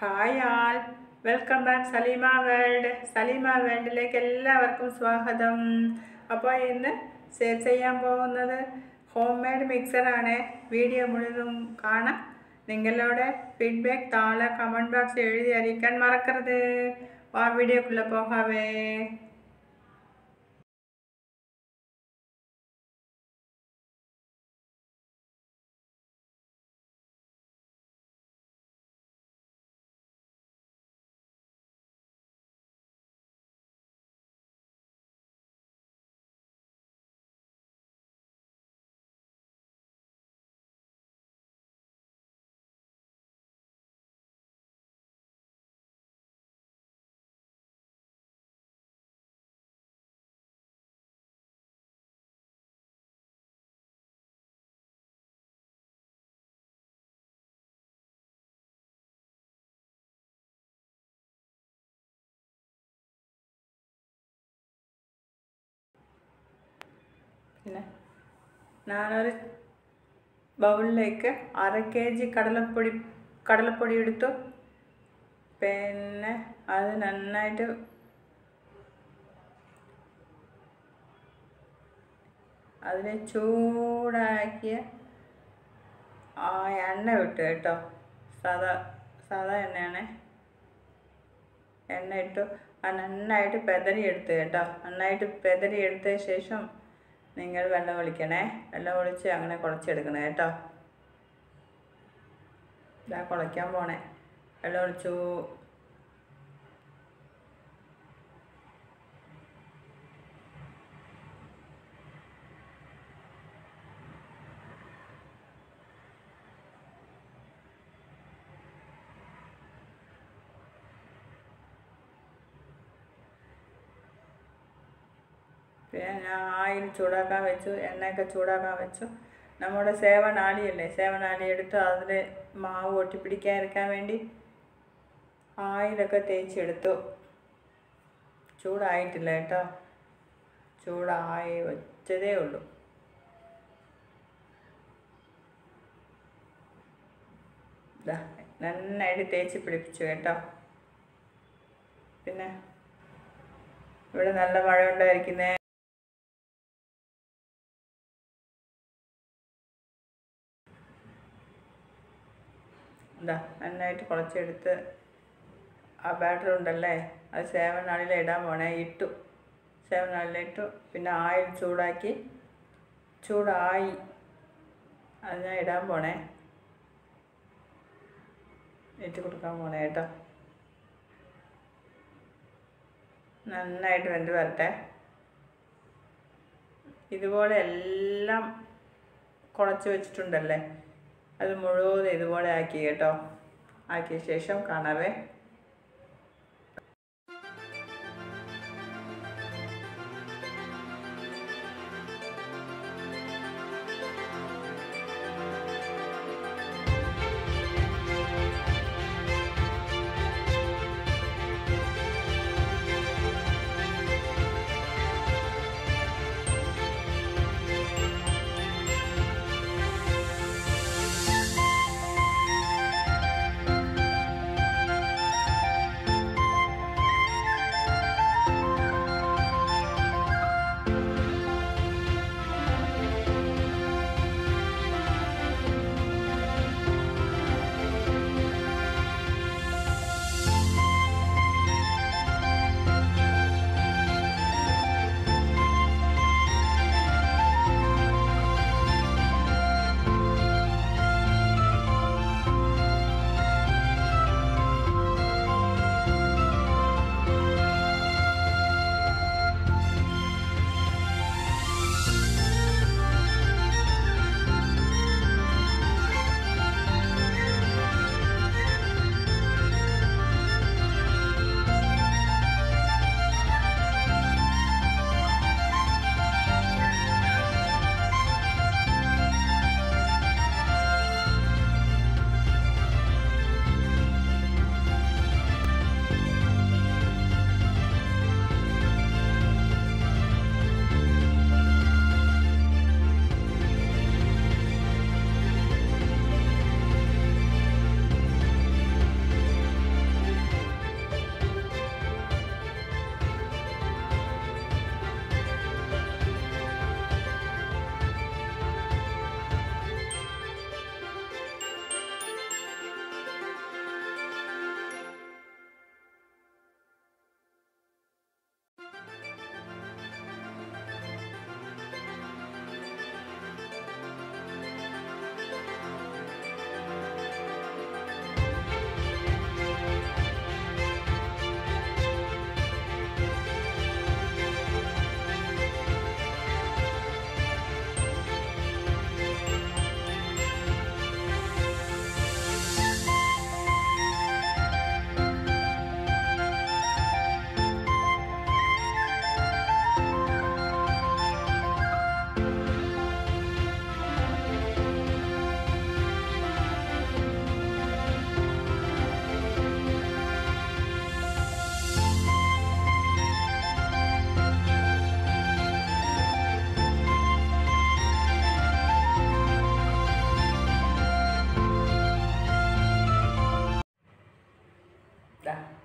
hi all welcome back Saleema world Saleema വേൾഡിലേക്ക് എല്ലാവർക്കും സ്വാഗതം അപ്പോൾ ഇന്ന് ഷെയർ ചെയ്യാൻ പോകുന്നത് ഹോം മെയ്ഡ് മിക്സറാണ് വീഡിയോ മുഴുവനും കാണാം നിങ്ങളുടെ ഫീഡ്ബാക്ക് താഴെ കമൻറ്റ് ബോക്സ് എഴുതി അറിയിക്കാൻ മറക്കരുത് ആ വീഡിയോക്കുള്ള പോകാവേ പിന്നെ ഞാനൊരു ബൗളിലേക്ക് അര കെ ജി കടലപ്പൊടി കടലപ്പൊടി എടുത്തു പിന്നെ അത് നന്നായിട്ട് അതിനെ ചൂടാക്കിയ ആ എണ്ണ വിട്ടു കേട്ടോ സാധാ സാധാ എണ്ണയാണ് എണ്ണ ഇട്ടു ആ നന്നായിട്ട് പെതറി എടുത്ത് കേട്ടോ നന്നായിട്ട് പെതറി എടുത്തതിന് ശേഷം നിങ്ങൾ വെള്ളം ഒഴിക്കണേ വെള്ളം ഒഴിച്ച് അങ്ങനെ കുഴച്ചെടുക്കണേ കേട്ടോ ഇതാ കുഴയ്ക്കാൻ പോണേ വെള്ളം ഒഴിച്ചു പിന്നെ ഞാൻ ആയിൽ ചൂടാക്കാൻ വെച്ചു എണ്ണയൊക്കെ ചൂടാക്കാൻ വെച്ചു നമ്മുടെ സേവനാളിയല്ലേ സേവനാളി എടുത്ത് അതിൽ മാവ് ഒട്ടിപ്പിടിക്കാതിരിക്കാൻ വേണ്ടി ആയിലൊക്കെ തേച്ചെടുത്തു ചൂടായിട്ടില്ല കേട്ടോ ചൂടായി വെച്ചതേ ഉള്ളൂ ഇതാ നന്നായിട്ട് തേച്ച് പിടിപ്പിച്ചു കേട്ടോ പിന്നെ ഇവിടെ നല്ല മഴ ഉണ്ടായിരിക്കുന്നേ എന്താ നന്നായിട്ട് കുളച്ചെടുത്ത് ആ ബാറ്റർ ഉണ്ടല്ലേ അത് സേവൻ നാളിൽ ഇടാൻ പോണേ ഇട്ടു സേവൻ നാളിൽ ഇട്ടു പിന്നെ ആയിൽ ചൂടാക്കി ചൂടായി അത് ഞാൻ ഇടാൻ പോണേ ഇട്ട് കൊടുക്കാൻ പോണേ കേട്ടോ നന്നായിട്ട് വെന്ത് വരട്ടെ ഇതുപോലെ എല്ലാം കുഴച്ച് വെച്ചിട്ടുണ്ടല്ലേ അത് മുഴുവൻ ഇതുപോലെ ആക്കി കേട്ടോ ആക്കിയ ശേഷം കാണാവേ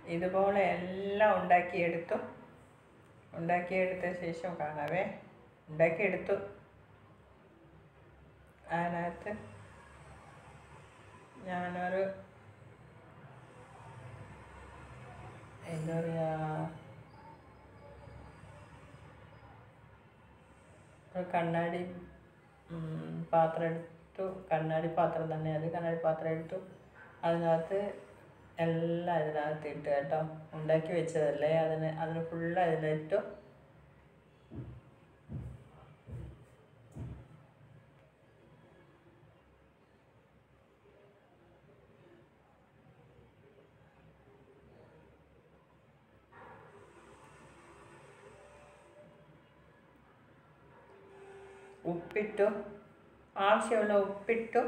ഇതുപോലെ എല്ലാം ഉണ്ടാക്കിയെടുത്തു ഉണ്ടാക്കിയെടുത്ത ശേഷം കാണാവേ ഉണ്ടാക്കിയെടുത്തു അതിനകത്ത് ഞാനൊരു എന്താ പറയുക ഒരു കണ്ണാടി ഉം, പാത്രം എടുത്തു കണ്ണാടി പാത്രം തന്നെ അത് കണ്ണാടി പാത്രം എടുത്തു അതിനകത്ത് എല്ലാം ഇതിനകത്ത് ഇട്ടു കേട്ടോ ഉണ്ടാക്കി വെച്ചതല്ലേ അതിന് അതിന് ഫുള്ള് അതിലിട്ടു ഉപ്പിട്ടു ആവശ്യമുള്ള ഉപ്പിട്ടു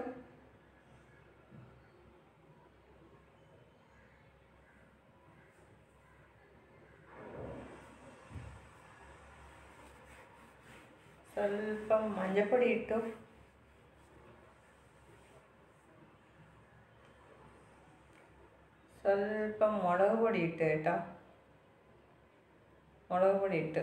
സ്വല്പം മഞ്ഞപ്പൊടി ഇട്ടു സ്വല്പം മുളക് പൊടി ഇട്ട് കേട്ടോ മുളക് പൊടി ഇട്ട്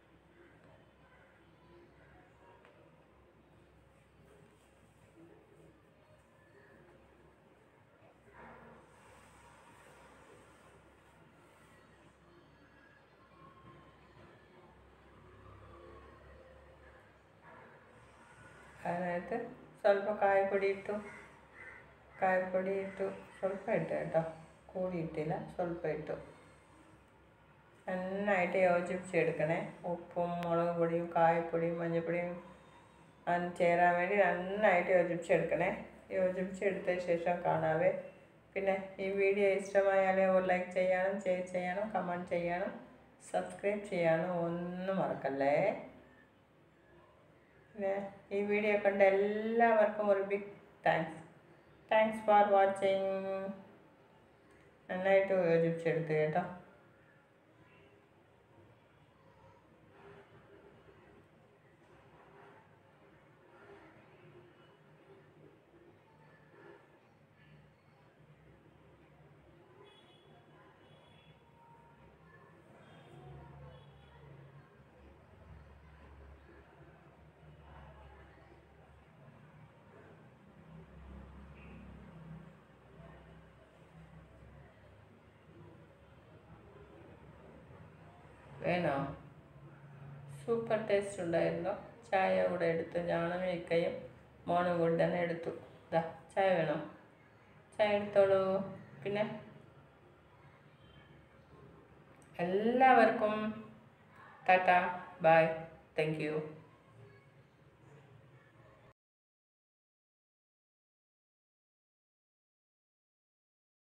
അതിനകത്ത് സ്വല്പം കായപ്പൊടി ഇട്ടു കായപ്പൊടി ഇട്ടു സ്വല്പം ഇട്ടു കേട്ടോ കൂടി ഇട്ടില്ല സ്വല്പം ഇട്ടു നന്നായിട്ട് യോജിപ്പിച്ചെടുക്കണേ ഉപ്പും മുളക് പൊടിയും കായപ്പൊടിയും മഞ്ഞൾപ്പൊടിയും അത് ചേരാൻ വേണ്ടി നന്നായിട്ട് യോജിപ്പിച്ചെടുക്കണേ യോജിപ്പിച്ചെടുത്ത ശേഷം കാണാവേ പിന്നെ ഈ വീഡിയോ ഇഷ്ടമായാലേ ഒരു ലൈക്ക് ചെയ്യാനും ഷെയർ ചെയ്യാനും കമൻറ്റ് ചെയ്യാനും സബ്സ്ക്രൈബ് ചെയ്യാനും ഒന്നും മറക്കല്ലേ പിന്നെ ഈ വീഡിയോ കണ്ട എല്ലാവർക്കും ഒരു big thanks thanks for watching നന്നായിട്ട് യോജിപ്പിച്ചെടുത്ത് കേട്ടോ വേണോ സൂപ്പർ ടേസ്റ്റ് ഉണ്ടായിരുന്നു ചായ കൂടെ എടുത്തു ഞാനും ഇക്കയും മോനും കൂടി തന്നെ എടുത്തു ഇതാ ചായ വേണോ ചായ എടുത്തോളൂ പിന്നെ എല്ലാവർക്കും ടാറ്റ ബൈ താങ്ക് യു